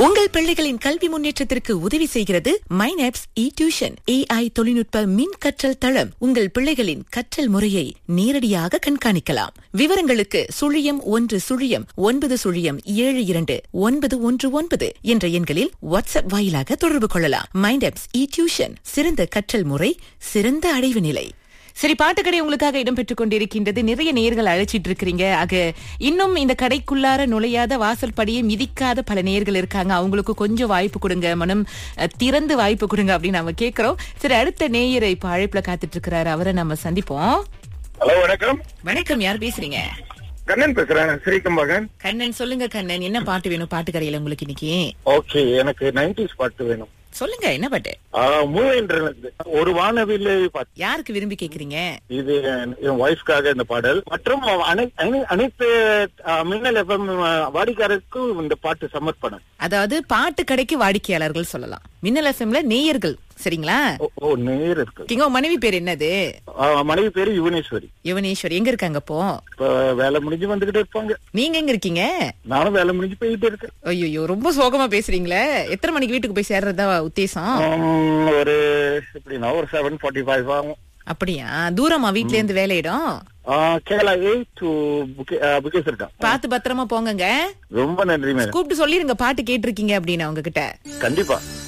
உங்கள் பிள்ளைகளின் கல்வி முன்னேற்றத்திற்கு உதவி செய்கிறது மைனாப்ஸ் இ டியூஷன் ஏஐ தொழில்நுட்ப மின் கற்றல் தளம் உங்கள் பிள்ளைகளின் கற்றல் முறையை நேரடியாக கண்காணிக்கலாம் விவரங்களுக்கு சுழியம் ஒன்று சுழியம் ஒன்பது சுழியம் ஏழு இரண்டு ஒன்பது ஒன்று ஒன்பது என்ற எண்களில் வாட்ஸ்அப் வாயிலாக தொடர்பு கொள்ளலாம் மைண்டாப்ஸ் இ டியூஷன் சிறந்த கற்றல் முறை சிறந்த அடைவு நிலை சரி பாட்டுக்கடை உங்களுக்காக இடம்பெற்றுக் கொண்டிருக்கின்றது நிறைய நேர்கள் அழைச்சிட்டு இருக்கிறீங்க ஆக இன்னும் இந்த கடைக்குள்ளார நுழையாத வாசல் படியை மிதிக்காத பல நேர்கள் இருக்காங்க அவங்களுக்கு கொஞ்சம் வாய்ப்பு கொடுங்க மனம் அஹ், திறந்து வாய்ப்பு கொடுங்க அப்படின்னு நம்ம கேக்குறோம் சரி அடுத்த நேயரை இப்ப அழைப்புல காத்துட்டு இருக்கிறாரு அவரை நம்ம சந்திப்போம் ஹலோ வணக்கம் வணக்கம் யார் பேசுறீங்க கண்ணன் பேசுறேன் ஸ்ரீகம்பகன் கண்ணன் சொல்லுங்க கண்ணன் என்ன பாட்டு வேணும் பாட்டுக்கடையில உங்களுக்கு இன்னைக்கு ஓகே எனக்கு நைன்டிஸ் பாட்டு வேணும் சொல்லுங்க என்ன பாட்டு மூவின்றது ஒரு வானவில்லை பாட்டு யாருக்கு விரும்பி கேக்குறீங்க இது என் ஒய்ஃப்காக இந்த பாடல் மற்றும் அனை- அனை- அனைத்து ஆ, மின்னல் எஃப்எம் வாடிக்காரருக்கும் இந்த பாட்டு சமர்ப்பணம் அதாவது பாட்டு கடைக்கு வாடிக்கையாளர்கள் சொல்லலாம் மின்னல் எஃப்எம்ல நேயர்கள் சரிங்களா ஓ, ஓ நேர் இருக்கு ஓகேங்க உங்க மனைவி பேர் என்னது ஆ, மனைவி பேரு யுவனேஸ்வரி யுவனேஸ்வர் எங்க இருக்காங்க அப்போ இப்ப வேலை முடிஞ்சு வந்துகிட்டே இருப்பாங்க நீங்க எங்க இருக்கீங்க நானும் வேலை முடிஞ்சு போயிட்டு இருக்கேன் ஐயோ ரொம்ப சோகமா பேசுறீங்களே எத்தனை மணிக்கு வீட்டுக்கு போய் சேர்றதா உத்தேசம் உம், ஒரு எப்படின்னா ஒரு செவன் ஃபார்ட்டி ஃபைவ் ஆகும் அப்படியா தூரமா வீட்ல இருந்து வேலையிடும் ஆ, கேரளா எயிட் டு புக்கேஸ் இருக்கேன் பார்த்து பத்திரமா போங்கங்க ரொம்ப நன்றி மேடம் கூப்பிட்டு சொல்லிருங்க பாட்டு கேட்டிருக்கீங்க அப்படின்னு அவங்க கிட்ட கண்டிப்பா